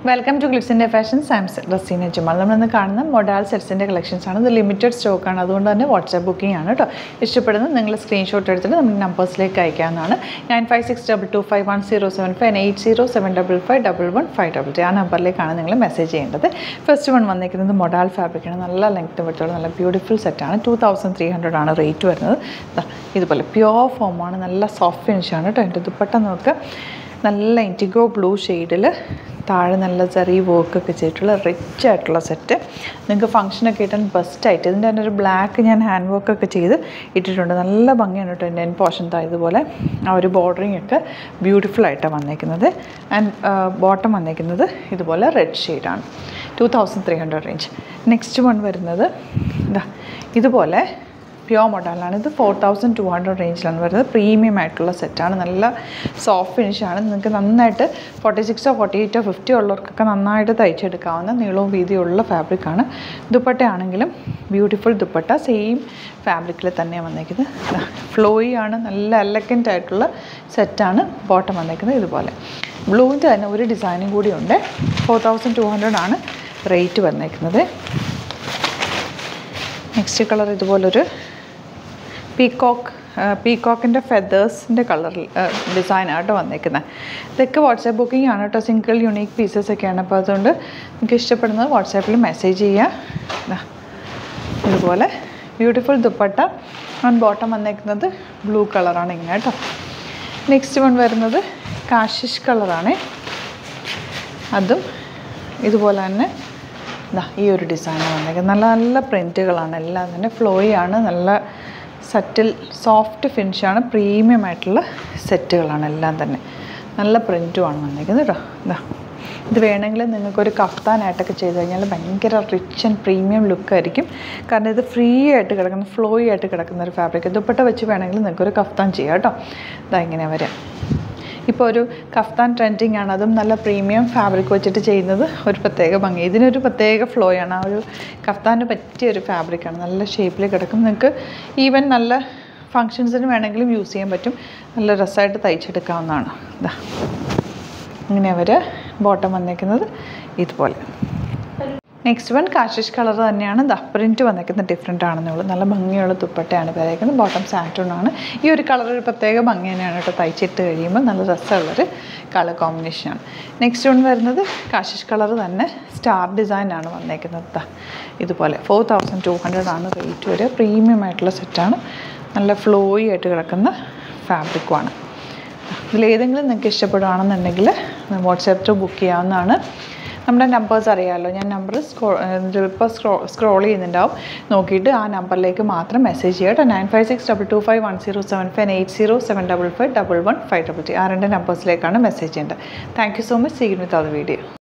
welcome to ഗ്ലിറ്റ്സിൻ്റെ fashion സാംസ് റസീന ജുമാൽ നമ്മളിന്ന് കാണുന്ന മൊഡാൽ സെറ്റ്സിൻ്റെ കളക്ഷൻസ് ആണ് ഇത് ലിമിറ്റഡ് സ്റ്റോക്കാണ് അതുകൊണ്ട് തന്നെ വാട്സാപ്പ് ബുക്കിംഗ് ആണ് കേട്ടോ ഇഷ്ടപ്പെടുന്നത് നിങ്ങൾ സ്ക്രീൻഷോട്ട് എടുത്തിട്ട് നമ്മുടെ നമ്പേഴ്സിലേക്ക് അയക്കാവുന്നതാണ് nine five six double two five one zero seven five eight zero seven double five double one five double three ആ നമ്പറിലേക്കാണ് നിങ്ങൾ മെസ്സേജ് ചെയ്യേണ്ടത് ഫസ്റ്റ് വൺ വന്നിരിക്കുന്നത് മൊഡാൽ ഫാബ്രിക്കാണ് നല്ല ലെങ്ത് വിട്ടുള്ള നല്ല ബ്യൂട്ടിഫുൾ സെറ്റാണ് ടു തൗസൻഡ് ത്രീ ഹൺഡ്രഡ് ആണ് റേറ്റ് വരുന്നത് ദാ ഇതുപോലെ പ്യുവർ ഫോമാണ് നല്ല സോഫ്റ്റ് ഫിനിഷാണ് കേട്ടോ എൻ്റെ ദുപ്പട്ട നോക്ക് നല്ല ഇൻറ്റിഗോ ബ്ലൂ ഷെയ്ഡിൽ താഴെ നല്ല ചെറിയ വർക്കൊക്കെ ചെയ്തിട്ടുള്ള റിച്ച് ആയിട്ടുള്ള സെറ്റ് നിങ്ങൾക്ക് ഫംഗ്ഷനൊക്കെ ഇട്ടാൻ ബെസ്റ്റായിട്ട് ഇതിൻ്റെ തന്നെ ഒരു ബ്ലാക്ക് ഞാൻ ഹാൻഡ് വർക്കൊക്കെ ചെയ്ത് ഇട്ടിട്ടുണ്ട് നല്ല ഭംഗിയാണ് കേട്ടോ എൻ്റെ പോർഷൻ ഇതുപോലെ ആ ഒരു ബോർഡറിങ് ഒക്കെ ബ്യൂട്ടിഫുൾ ആയിട്ടാണ് വന്നേക്കുന്നത് ആൻഡ് ബോട്ടം വന്നേക്കുന്നത് ഇതുപോലെ റെഡ് ഷെയ്ഡാണ് two thousand three hundred range next one വരുന്നത് ഇതാ ഇതുപോലെ പ്യോർ മോഡലാണ് ഇത് ഫോർ തൗസൻഡ് ടു ഹൺഡ്രഡ് റേഞ്ചിലാണ് വരുന്നത് പ്രീമിയം ആയിട്ടുള്ള സെറ്റാണ് നല്ല സോഫ്റ്റ് ഫിനിഷാണ് നിങ്ങൾക്ക് നന്നായിട്ട് ഫോർട്ടി സിക്സോ ഫോർട്ടി എയ്റ്റോ ഫിഫ്റ്റി ഉള്ളവർക്കൊക്കെ നന്നായിട്ട് തയ്ച്ചെടുക്കാവുന്ന നീളവും വീതിയുള്ള ഫാബ്രിക്കാണ് ദുപ്പട്ട ആണെങ്കിലും ബ്യൂട്ടിഫുൾ ദുപ്പട്ട സെയിം ഫാബ്രിക്കിൽ തന്നെ വന്നേക്കുന്നത് ഫ്ലോയി ആണ് നല്ല എലഗൻ്റ് ആയിട്ടുള്ള സെറ്റാണ് ബോട്ടം വന്നേക്കുന്നത് ഇതുപോലെ ബ്ലൂവിൻ്റെ തന്നെ ഒരു ഡിസൈനും കൂടി ഉണ്ട് ഫോർ തൗസൻഡ് ടു ഹൺഡ്രഡ് ആണ് റേറ്റ് വന്നേക്കുന്നത് നെക്സ്റ്റ് കളർ ഇതുപോലൊരു പീക്കോക്ക് പീക്കോക്കിൻ്റെ ഫെദേഴ്സിൻ്റെ കളറിൽ ഡിസൈനായിട്ട് വന്നേക്കുന്നത് ഇതൊക്കെ വാട്സാപ്പ് ബുക്കിംഗ് ആണ് കേട്ടോ സിംഗിൾ യുണീക്ക് പീസസ് ഒക്കെയാണ് അപ്പോൾ അതുകൊണ്ട് നിങ്ങൾക്ക് ഇഷ്ടപ്പെടുന്നത് വാട്സാപ്പിൽ മെസ്സേജ് ചെയ്യുക ഇതുപോലെ ബ്യൂട്ടിഫുൾ ദുപ്പട്ട ഓൺ ബോട്ടം വന്നേക്കുന്നത് ബ്ലൂ കളറാണ് ഇങ്ങനെ കേട്ടോ നെക്സ്റ്റ് വൺ വരുന്നത് കാഷിഷ് കളറാണ് അതും ഇതുപോലെ തന്നെ ഇതാ ഈ ഒരു ഡിസൈനാണ് വന്നേക്കുന്നത് നല്ല നല്ല പ്രിൻറ്റുകളാണ് എല്ലാം തന്നെ ഫ്ലോയി ആണ് നല്ല സറ്റിൽ സോഫ്റ്റ് ഫിനിഷാണ് പ്രീമിയം ആയിട്ടുള്ള സെറ്റുകളാണ് എല്ലാം തന്നെ നല്ല പ്രിൻറ്റുമാണ് വന്നേക്കുന്നത് കേട്ടോ ഇതാ ഇത് വേണമെങ്കിൽ നിങ്ങൾക്കൊരു കഫ്താനായിട്ടൊക്കെ ചെയ്ത് കഴിഞ്ഞാൽ ഭയങ്കര റിച്ച് ആൻഡ് പ്രീമിയം ലുക്കായിരിക്കും കാരണം ഇത് ഫ്രീ ആയിട്ട് കിടക്കുന്ന ഫ്ലോയി ആയിട്ട് കിടക്കുന്ന ഒരു ഫാബ്രിക് ദുപ്പട്ട വെച്ച് വേണമെങ്കിൽ നിങ്ങൾക്കൊരു കഫ്താൻ ചെയ്യാം കേട്ടോ ഇതാ ഇങ്ങനെ വരാം ഇപ്പോൾ ഒരു കഫ്താൻ ട്രെൻഡിങ് ആണ് അതും നല്ല പ്രീമിയം ഫാബ്രിക് വെച്ചിട്ട് ചെയ്യുന്നത് ഒരു പ്രത്യേക ഭംഗി ഇതിനൊരു പ്രത്യേക ഫ്ലോ ആണ് ആ ഒരു കഫ്താന് പറ്റിയ ഒരു ഫാബ്രിക്കാണ് നല്ല ഷേപ്പിൽ കിടക്കും നിങ്ങൾക്ക് ഈവൻ നല്ല ഫങ്ഷൻസിന് വേണമെങ്കിലും യൂസ് ചെയ്യാൻ പറ്റും നല്ല രസമായിട്ട് തയ്ച്ചെടുക്കാവുന്നതാണ് ഇതാ ഇങ്ങനെ അവർ ബോട്ടം വന്നേക്കുന്നത് ഇതുപോലെ നെക്സ്റ്റ് വൺ കാഷിഷ് കളർ തന്നെയാണ് ദ പ്രിൻറ്റ് വന്നേക്കുന്നത് ഡിഫറെൻ്റ് ആണെന്നേ ഉള്ളൂ നല്ല ഭംഗിയുള്ള ദുപ്പട്ടയാണ് പേരേക്കുന്നത് ബോട്ടം സാറ്റൂൺ ആണ് ഈ ഒരു കളർ ഒരു പ്രത്യേക ഭംഗി തന്നെയാണ് കേട്ടോ തയ്ച്ചിട്ട് കഴിയുമ്പോൾ നല്ല രസമുള്ളൊരു കളർ കോമ്പിനേഷനാണ് നെക്സ്റ്റ് വൺ വരുന്നത് കാഷിഷ് കളർ തന്നെ സ്റ്റാർ ഡിസൈൻ ആണ് വന്നേക്കുന്നത് ദാ ഇതുപോലെ ഫോർ തൗസൻഡ് ടു ഹൺഡ്രഡ് ആണ് റേറ്റ് വരിക പ്രീമിയം ആയിട്ടുള്ള സെറ്റാണ് നല്ല ഫ്ലോയി ആയിട്ട് കിടക്കുന്ന ഫാബ്രിക്കുമാണ് ഇതിലേതെങ്കിലും നിങ്ങൾക്ക് ഇഷ്ടപ്പെടുകയാണെന്നുണ്ടെങ്കിൽ വാട്സാപ്പ് ത്രൂ ബുക്ക് ചെയ്യാവുന്നതാണ് നമ്മുടെ നമ്പേഴ്സ് അറിയാമല്ലോ ഞാൻ നമ്പർ സ്ക്രോ ഇപ്പോൾ സ്ക്രോ സ്ക്രോൾ ചെയ്യുന്നുണ്ടാവും നോക്കിയിട്ട് ആ നമ്പറിലേക്ക് മാത്രം മെസ്സേജ് ചെയ്യുക കേട്ടോ nine five six double two five one zero seven five eight zero seven double five double one five double three ആ രണ്ട് നമ്പേഴ്സിലേക്കാണ് മെസ്സേജ് ചെയ്യേണ്ടത് thank you so much seen with അത് വീഡിയോ